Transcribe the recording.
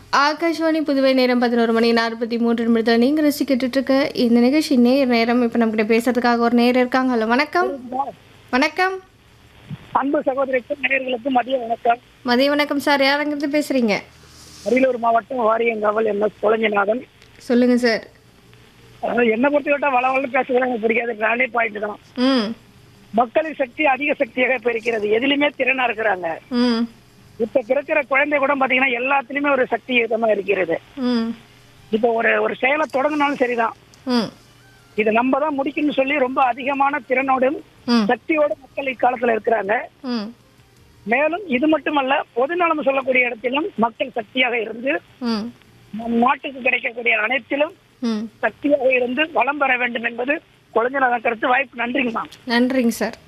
ஆகாஷ்வாணி புதுவை நேரம் பதினோரு மணி நாற்பத்தி மூன்று நிமிடத்தில் நீங்கள் ரசிக்கிட்டு இருக்க இந்த நிகழ்ச்சி நேர் நேரம் இப்போ நம்மகிட்ட பேசுறதுக்காக ஒரு நேர் இருக்காங்க ஹலோ வணக்கம் வணக்கம் அன்பு சகோதரிக்கும் நேயர்களுக்கும் மதிய வணக்கம் மதிய வணக்கம் சார் யாரங்கிருந்து பேசுறீங்க அரியலூர் மாவட்டம் வாரியங்காவல் என் எஸ் கொலஞ்சிநாதன் சொல்லுங்க சார் அதாவது என்னை பொறுத்தவரை வளவள பேசுறது எனக்கு பிடிக்காது நானே பாயிண்ட் தான் ம் மக்களின் சக்தி அதிக சக்தியாக இப்ப இருக்கிறது எதுலயுமே திறனா இருக்கிறாங்க ம் இப்ப பிறக்கிற குழந்தை கூட பாத்தீங்கன்னா எல்லாத்துலயுமே ஒரு சக்தி யுதமா இருக்கிறது ம் இப்ப ஒரு ஒரு செயலை தொடங்கினாலும் சரிதான் ம் இதை நம்ம தான் முடிக்கணும்னு சொல்லி ரொம்ப அதிகமான திறனோடும் ம் சக்தியோட மக்கள் இக்காலத்துல இருக்கிறாங்க ம் மேலும் இது மட்டுமல்ல பொதுநலம் சொல்லக்கூடிய இடத்திலும் மக்கள் சக்தியாக இருந்து ம் நம் நாட்டுக்கு கிடைக்கக்கூடிய அனைத்திலும் ம் சக்தியாக இருந்து வளம் பெற வேண்டும் என்பது குழந்தை கருத்து வாய்ப்பு நன்றிங்கம்மா நன்றிங்க சார்